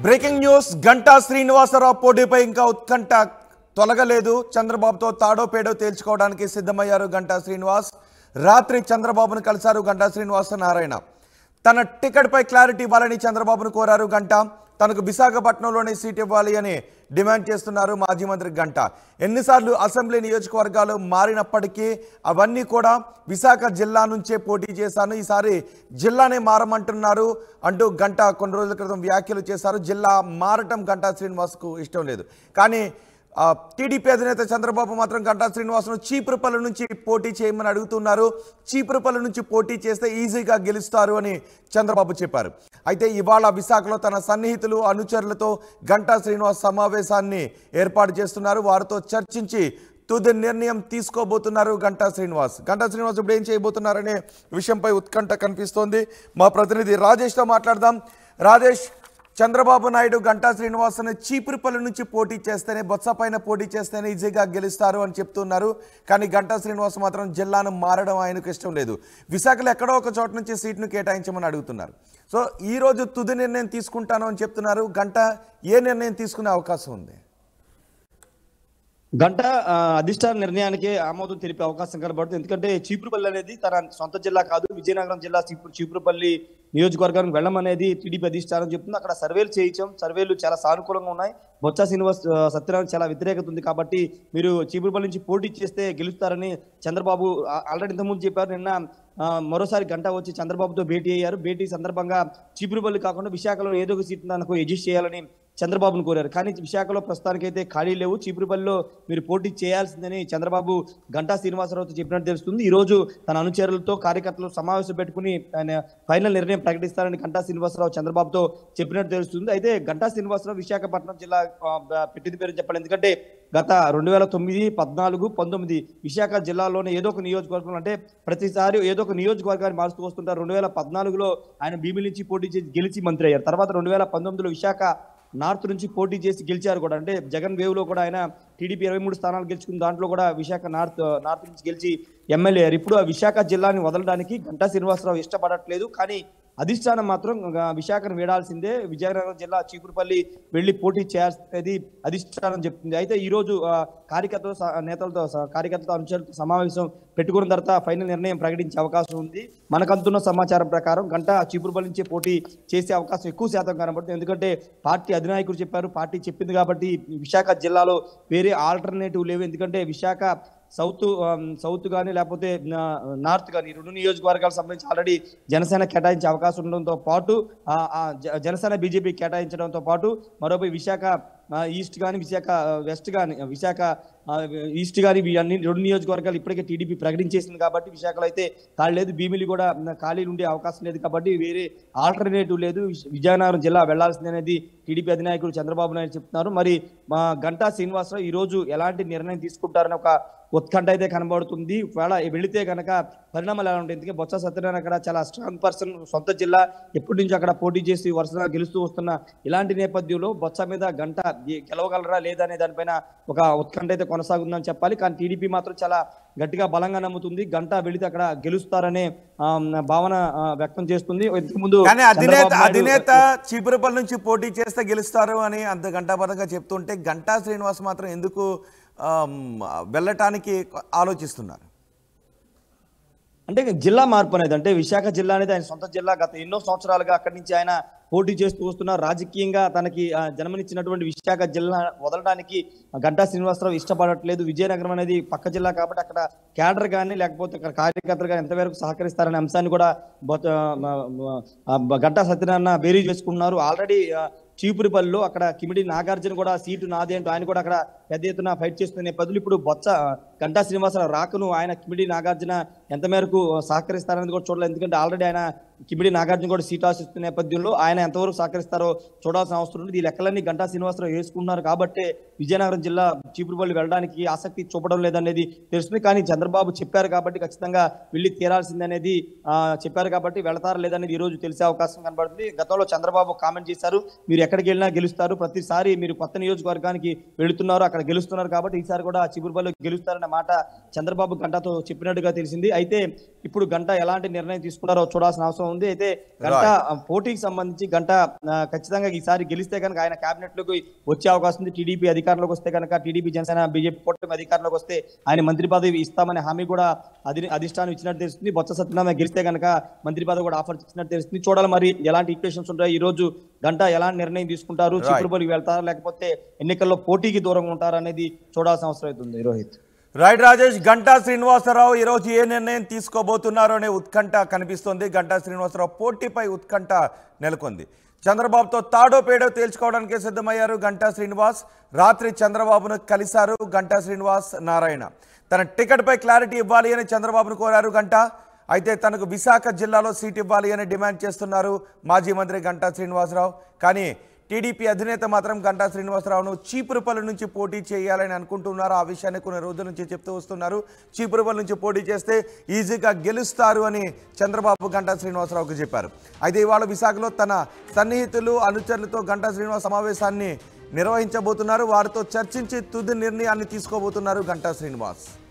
Breaking news Ganta Srinivasarao పోటీపై ఇంకా ఉత్కంఠ తొలగలేదు చంద్రబాబుతో తాడో పేడో తేల్చుకోవడానికి సిద్ధమయ్యారు గంటా శ్రీనివాస్ రాత్రి చంద్రబాబును కలిశారు గంటా శ్రీనివాస నారాయణ తన టికెట్పై క్లారిటీ ఇవ్వాలని చంద్రబాబును కోరారు గంట తనకు విశాఖపట్నంలోనే సీట్ ఇవ్వాలి అని డిమాండ్ చేస్తున్నారు మాజీ మంత్రి గంట ఎన్నిసార్లు అసెంబ్లీ నియోజకవర్గాలు మారినప్పటికీ అవన్నీ కూడా విశాఖ జిల్లా నుంచే పోటీ చేశాను ఈసారి జిల్లానే మారమంటున్నారు అంటూ గంట కొన్ని రోజుల క్రితం వ్యాఖ్యలు చేశారు జిల్లా మారటం గంటా శ్రీనివాస్కు ఇష్టం లేదు కానీ ఆ, టీడీపీ అధినేత చంద్రబాబు మాత్రం గంటా శ్రీనివాస్ను చీపురుపల్లి నుంచి పోటీ చేయమని అడుగుతున్నారు చీపురుపల్లి నుంచి పోటీ చేస్తే ఈజీగా గెలుస్తారు అని చంద్రబాబు చెప్పారు అయితే ఇవాళ విశాఖలో తన సన్నిహితులు అనుచరులతో గంటా శ్రీనివాస్ సమావేశాన్ని ఏర్పాటు చేస్తున్నారు వారితో చర్చించి తుది నిర్ణయం తీసుకోబోతున్నారు గంటా శ్రీనివాస్ గంటా శ్రీనివాస్ ఇప్పుడు ఏం చేయబోతున్నారనే విషయంపై ఉత్కంఠ కనిపిస్తోంది మా ప్రతినిధి రాజేష్తో మాట్లాడదాం రాజేష్ చంద్రబాబు నాయుడు గంటా శ్రీనివాసన్ చీపురుపల్లి నుంచి పోటీ చేస్తేనే బొత్స పైన పోటీ చేస్తేనే ఈజీగా గెలుస్తారు అని చెప్తున్నారు కానీ గంటా శ్రీనివాస్ మాత్రం జిల్లాను మారడం ఆయనకు ఇష్టం లేదు విశాఖలో ఎక్కడో ఒక చోట నుంచి సీట్ను కేటాయించమని అడుగుతున్నారు సో ఈ రోజు తుది నిర్ణయం తీసుకుంటాను అని చెప్తున్నారు గంట ఏ నిర్ణయం తీసుకునే అవకాశం ఉంది గంట ఆ, అధిష్టాన నిర్ణయానికి ఆమోదం తెలిపే అవకాశం కనబడుతుంది ఎందుకంటే చీపురుపల్లి అనేది తన సొంత జిల్లా కాదు విజయనగరం జిల్లా చీపురు చీపురుపల్లి నియోజకవర్గానికి వెళ్ళమనేది టీడీపీ అధిష్టానం చెప్తుంది అక్కడ సర్వేలు చేయించాం సర్వేలు చాలా సానుకూలంగా ఉన్నాయి బొత్స శ్రీనివాస్ ఆ, సత్యనారాయణ చాలా వ్యతిరేకత ఉంది కాబట్టి మీరు చీపురుపల్లి నుంచి పోటీ చేస్తే గెలుస్తారని చంద్రబాబు ఆ- ఆల్రెడీ ఇంతకుముందు చెప్పారు నిన్న ఆ, మరోసారి గంట వచ్చి చంద్రబాబుతో భేటీ అయ్యారు భేటీ సందర్భంగా చీపురుపల్లి కాకుండా విశాఖలో ఏదో ఒక సీట్ నాకు అడ్జస్ట్ చేయాలని చంద్రబాబును కోరారు కానీ విశాఖలో ప్రస్తుతానికైతే ఖాళీ లేవు చీపురుపల్లిలో మీరు పోటీ చేయాల్సిందని చంద్రబాబు గంటా శ్రీనివాసరావుతో చెప్పినట్టు తెలుస్తుంది ఈ రోజు తన అనుచరులతో కార్యకర్తలు సమావేశం పెట్టుకుని ఆయన ఫైనల్ నిర్ణయం ప్రకటిస్తారని గంటా శ్రీనివాసరావు చంద్రబాబుతో చెప్పినట్టు తెలుస్తుంది అయితే గంటా శ్రీనివాసరావు విశాఖపట్నం జిల్లా ఆ, పెట్టింది పేరు చెప్పాలి ఎందుకంటే గత రెండు వేల తొమ్మిది పద్నాలుగు పంతొమ్మిది విశాఖ జిల్లాలోనే ఏదో ఒక నియోజకవర్గం అంటే ప్రతిసారి ఏదో ఒక నియోజకవర్గాన్ని మారుస్తూ వస్తుంటారు రెండు వేల పద్నాలుగులో ఆయన భీమిలి నుంచి పోటీ చేసి గెలిచి మంత్రి అయ్యారు తర్వాత రెండు వేల పంతొమ్మిదిలో విశాఖ నార్త్ నుంచి పోటీ చేసి గెలిచారు కూడా అంటే జగన్ వేవ్ లో కూడా ఆయన టీడీపీ ఇరవై మూడు స్థానాలు గెలుచుకున్న దాంట్లో కూడా విశాఖ నార్త్ నార్త్ నుంచి గెలిచి ఎమ్మెల్యే అయ్యారు ఇప్పుడు ఆ విశాఖ జిల్లాని వదలడానికి గంటా శ్రీనివాసరావు ఇష్టపడట్లేదు కానీ అధిష్టానం మాత్రం ఆ, విశాఖను వీడాల్సిందే విజయనగరం జిల్లా చీపురుపల్లి వెళ్లి పోటీ చేయాల్సింది అధిష్టానం చెప్తుంది అయితే ఈ రోజు ఆ, కార్యకర్తలు స- నేతలతో స- కార్యకర్తలతో అనుచరులతో సమావేశం పెట్టుకున్న తర్వాత ఫైనల్ నిర్ణయం ప్రకటించే అవకాశం ఉంది మనకంతున్న సమాచారం ప్రకారం గంట చీపురుపల్లి నుంచే పోటీ చేసే అవకాశం ఎక్కువ శాతం కనబడుతుంది ఎందుకంటే పార్టీ అధినాయకుడు చెప్పారు పార్టీ చెప్పింది కాబట్టి విశాఖ జిల్లాలో వేరే ఆల్టర్నేటివ్ లేవు ఎందుకంటే విశాఖ సౌత్ ఆమ్, సౌత్ కానీ లేకపోతే నా- నార్త్ కానీ రెండు నియోజకవర్గాలకు సంబంధించి ఆల్రెడీ జనసేన కేటాయించే అవకాశం ఉండడంతో పాటు ఆ, ఆ, జ- జనసేన బీజేపీ కేటాయించడంతో పాటు మరోపై విశాఖ ఆ, ఈస్ట్ కానీ విశాఖ ఆ, వెస్ట్ కానీ విశాఖ ఆ, ఈస్ట్ కానీ ఇవి అన్ని రెండు నియోజకవర్గాలు ఇప్పటికే టీడీపీ ప్రకటించేసింది కాబట్టి విశాఖలో అయితే ఖాళీ లేదు భీమిలి కూడా మ్, ఖాళీలు ఉండే అవకాశం లేదు కాబట్టి వేరే ఆల్టర్నేటివ్ లేదు విజ- విజయనగరం జిల్లా వెళ్లాల్సింది అనేది టీడీపీ అధినాయకుడు చంద్రబాబు నాయుడు చెప్తున్నారు మరి మా గంటా శ్రీనివాసరావు ఈ రోజు ఎలాంటి నిర్ణయం తీసుకుంటారని ఒక ఉత్కంఠ అయితే కనబడుతుంది ఒకవేళ వెళితే గనక పరిణామాలు ఎలా ఉంటాయి ఎందుకంటే బొత్స సత్యనారాయణ అక్కడ చాలా స్ట్రాంగ్ పర్సన్ సొంత జిల్లా ఎప్పటి నుంచి అక్కడ పోటీ చేసి వరుసగా గెలుస్తూ వస్తున్న ఇలాంటి నేపథ్యంలో బొత్స మీద గంట గె- గెలవగలరా లేదా అనే దానిపైన ఒక ఉత్కంఠ అయితే కొనసాగుందని చెప్పాలి కానీ టీడీపీ మాత్రం చాలా గట్టిగా బలంగా నమ్ముతుంది గంట వెళితే అక్కడ గెలుస్తారనే ఆ, భావన ఆ, వ్యక్తం చేస్తుంది ఇంతకు ముందు కానీ అధినేత చంద్రబాబు నాయుడు- అధినేత చీపురుపల్లి నుంచి పోటీ చేస్తే గెలుస్తారు అని అంత గంటాపరంగా చెప్తుంటే గంటా శ్రీనివాస్ మాత్రం ఎందుకు ఆమ్, వెళ్ళటానికి ఆలోచిస్తున్నారు అంటే జిల్లా మార్పు అనేది అంటే విశాఖ జిల్లా అనేది ఆయన సొంత జిల్లా గత ఎన్నో సంవత్సరాలుగా అక్కడి నుంచి ఆయన పోటీ చేస్తూ వస్తున్నారు రాజకీయంగా తనకి ఆ, జన్మనిచ్చినటువంటి విశాఖ జిల్లా వదలడానికి గంటా శ్రీనివాసరావు ఇష్టపడట్లేదు విజయనగరం అనేది పక్క జిల్లా కాబట్టి అక్కడ క్యాడర్ కానీ లేకపోతే అక్కడ కార్యకర్తలు కానీ ఎంతవరకు సహకరిస్తారనే అంశాన్ని కూడా బొత్త- మ- మ- ఆ, గంటా సత్యనారాయణ బేరీ చేసుకున్నారు ఆల్రెడీ చీపురుపల్లిలో అక్కడ కిమిడి నాగార్జున కూడా సీటు నాదే అంటూ ఆయన కూడా అక్కడ పెద్ద ఎత్తున ఫైట్ చేస్తున్న నేపథ్యంలో ఇప్పుడు బొత్స గంటా శ్రీనివాసరావు రాకను ఆయన కిమిడి నాగార్జున ఎంత మేరకు సహకరిస్తారనేది కూడా చూడాలి ఎందుకంటే ఆల్రెడీ ఆయన కిమిడి నాగార్జున కూడా సీట్ ఆశిస్తున్న నేపథ్యంలో ఆయన ఎంతవరకు సహకరిస్తారో చూడాల్సిన అవసరం ఉంది ఈ లెక్కలన్నీ గంటా శ్రీనివాసరావు వేసుకుంటున్నారు కాబట్టి విజయనగరం జిల్లా చీపురుపల్లి వెళ్ళడానికి ఆసక్తి చూపడం లేదనేది తెలుస్తుంది కానీ చంద్రబాబు చెప్పారు కాబట్టి ఖచ్చితంగా వెళ్ళి తీరాల్సింది అనేది ఆ, చెప్పారు కాబట్టి వెళతారా లేదనేది ఈ రోజు తెలిసే అవకాశం కనబడుతుంది గతంలో చంద్రబాబు కామెంట్ చేశారు మీరు ఎక్కడికి వెళ్ళినా గెలుస్తారు ప్రతిసారి మీరు కొత్త నియోజకవర్గానికి వెళుతున్నారు అక్కడ గెలుస్తున్నారు కాబట్టి ఈసారి కూడా చిబురుపల్లి గెలుస్తారన్న మాట చంద్రబాబు గంటతో చెప్పినట్టుగా తెలిసింది అయితే ఇప్పుడు గంట ఎలాంటి నిర్ణయం తీసుకున్నారో చూడాల్సిన అవసరం ఉంది అయితే గంట ఆ, పోటీకి సంబంధించి గంట ఆ, ఖచ్చితంగా ఈసారి గెలిస్తే కనుక ఆయన కేబినెట్ లోకి వచ్చే అవకాశం ఉంది టీడీపీ అధికారంలోకి వస్తే కనుక టీడీపీ జనసేన బీజేపీ కూటమి అధికారంలోకి వస్తే ఆయన మంత్రి పదవి ఇస్తామనే హామీ కూడా అధి అధిష్టానం ఇచ్చినట్టు తెలుస్తుంది బొత్స సత్యనారాయణ గెలిస్తే కనుక మంత్రి పదవి కూడా ఆఫర్ ఇచ్చినట్టు తెలుస్తుంది చూడాలి మరి ఎలాంటి ఈక్వేషన్స్ ఉంటాయి ఈ రోజు గంట ఎలాంటి నిర్ణయం తీసుకుంటారు Right. చిక్కుడుపల్లికి వెళ్తారా లేకపోతే ఎన్నికల్లో పోటీకి దూరంగా ఉంటారా అనేది చూడాల్సిన అవసరం అవుతుంది రోహిత్ రైట్ రాజేష్ గంటా శ్రీనివాసరావు ఈరోజు ఏ నిర్ణయం తీసుకోబోతున్నారో అనే ఉత్కంఠ కనిపిస్తోంది గంటా శ్రీనివాసరావు పోటీపై ఉత్కంఠ నెలకొంది చంద్రబాబుతో తాడో పేడో తేల్చుకోవడానికి సిద్ధమయ్యారు గంటా శ్రీనివాస్ రాత్రి చంద్రబాబును కలిశారు గంటా శ్రీనివాస్ నారాయణ తన టికెట్పై క్లారిటీ ఇవ్వాలి అని చంద్రబాబును కోరారు గంటా అయితే తనకు విశాఖ జిల్లాలో సీట్ ఇవ్వాలి అని డిమాండ్ చేస్తున్నారు మాజీ మంత్రి గంటా శ్రీనివాసరావు కానీ టీడీపీ అధినేత మాత్రం గంటా శ్రీనివాసరావును చీపురుపల్లి నుంచి పోటీ చేయాలని అనుకుంటున్నారు ఆ విషయాన్ని కొన్ని రోజుల నుంచి చెప్తూ వస్తున్నారు చీపురుపల్లి నుంచి పోటీ చేస్తే ఈజీగా గెలుస్తారు అని చంద్రబాబు గంటా శ్రీనివాసరావుకు చెప్పారు అయితే ఇవాళ విశాఖలో తన సన్నిహితులు అనుచరులతో గంటా శ్రీనివాస్ సమావేశాన్ని నిర్వహించబోతున్నారు వారితో చర్చించి తుది నిర్ణయాన్ని తీసుకోబోతున్నారు గంటా శ్రీనివాస్